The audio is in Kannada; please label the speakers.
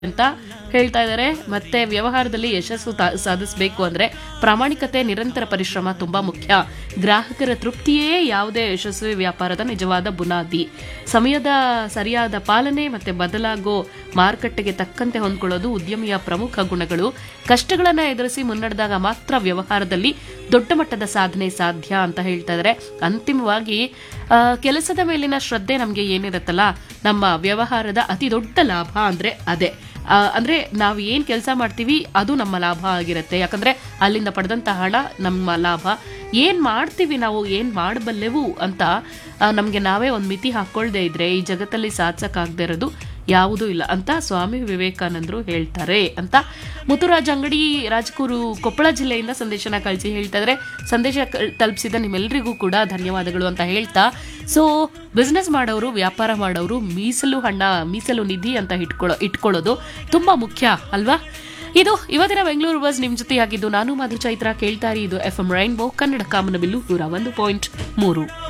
Speaker 1: ಅಂತ ಹೇಳ್ತಾ ಇದ್ದಾರೆ ಮತ್ತೆ ವ್ಯವಹಾರದಲ್ಲಿ ಯಶಸ್ಸು ತಾ- ಸಾಧಿಸಬೇಕು ಅಂದ್ರೆ ಪ್ರಾಮಾಣಿಕತೆ ನಿರಂತರ ಪರಿಶ್ರಮ ತುಂಬಾ ಮುಖ್ಯ ಗ್ರಾಹಕರ ತೃಪ್ತಿಯೇ ಯಾವುದೇ ಯಶಸ್ವಿ ವ್ಯಾಪಾರದ ನಿಜವಾದ ಬುನಾದಿ ಸಮಯದ ಸರಿಯಾದ ಪಾಲನೆ ಮತ್ತೆ ಬದಲಾಗೋ ಮಾರುಕಟ್ಟೆಗೆ ತಕ್ಕಂತೆ ಹೊಂದ್ಕೊಳ್ಳೋದು ಉದ್ಯಮಿಯ ಪ್ರಮುಖ ಗುಣಗಳು ಕಷ್ಟಗಳನ್ನ ಎದುರಿಸಿ ಮುನ್ನಡೆದಾಗ ಮಾತ್ರ ವ್ಯವಹಾರದಲ್ಲಿ ದೊಡ್ಡ ಮಟ್ಟದ ಸಾಧನೆ ಸಾಧ್ಯ ಅಂತ ಹೇಳ್ತಾ ಇದ್ದಾರೆ ಅಂತಿಮವಾಗಿ ಆ, ಕೆಲಸದ ಮೇಲಿನ ಶ್ರದ್ಧೆ ನಮಗೆ ಏನಿರುತ್ತಲ್ಲ ನಮ್ಮ ವ್ಯವಹಾರದ ಅತಿ ದೊಡ್ಡ ಲಾಭ ಅಂದ್ರೆ ಅದೇ ಆ, ಅಂದ್ರೆ ನಾವು ಏನ್ ಕೆಲಸ ಮಾಡ್ತೀವಿ ಅದು ನಮ್ಮ ಲಾಭ ಆಗಿರುತ್ತೆ ಯಾಕಂದ್ರೆ ಅಲ್ಲಿಂದ ಪಡೆದಂತ ಹಣ ನಮ್ಮ ಲಾಭ ಏನ್ ಮಾಡ್ತೀವಿ ನಾವು ಏನ್ ಮಾಡಬಲ್ಲೆವು ಅಂತ ಆ, ನಮ್ಗೆ ನಾವೇ ಒಂದ್ ಮಿತಿ ಹಾಕೊಳ್ದೇ ಇದ್ರೆ ಈ ಜಗತ್ತಲ್ಲಿ ಸಾಧಿಸಕ್ಕಾಗದೇ ಇರೋದು ಯಾವುದೂ ಇಲ್ಲ ಅಂತ ಸ್ವಾಮಿ ವಿವೇಕಾನಂದರು ಹೇಳ್ತಾರೆ ಅಂತ ಮುತ್ತುರಾಜ್ ಅಂಗಡಿ ರಾಜಕೂರು ಕೊಪ್ಪಳ ಜಿಲ್ಲೆಯಿಂದ ಸಂದೇಶನ ಕಳಿಸಿ ಹೇಳ್ತಾ ಇದ್ರೆ ಸಂದೇಶ ಕಳ್- ತಲುಪಿಸಿದ ನಿಮ್ಮೆಲ್ಲರಿಗೂ ಕೂಡ ಧನ್ಯವಾದಗಳು ಅಂತ ಹೇಳ್ತಾ ಸೊ ಬಿಸ್ನೆಸ್ ಮಾಡೋರು ವ್ಯಾಪಾರ ಮಾಡೋರು ಮೀಸಲು ಹಣ ಮೀಸಲು ನಿಧಿ ಅಂತ ಇಟ್ಕೊಳ್ಳೋ ಇಟ್ಕೊಳ್ಳೋದು ತುಂಬಾ ಮುಖ್ಯ ಅಲ್ವಾ ಇದು ಇವತ್ತಿನ ಬೆಂಗಳೂರು ಬಸ್ ನಿಮ್ ಜೊತೆ ಆಗಿದ್ದು ನಾನು ಮಧು ಚೈತ್ರ ಕೇಳ್ತಾರೆ ಇದು ಎಫ್ ಎಂ ರೈನ್ಬೋ ಕನ್ನಡ ಕಾಮನಬಿಲ್ಲು ನೂರ ಒಂದು ಪಾಯಿಂಟ್ ಮೂರು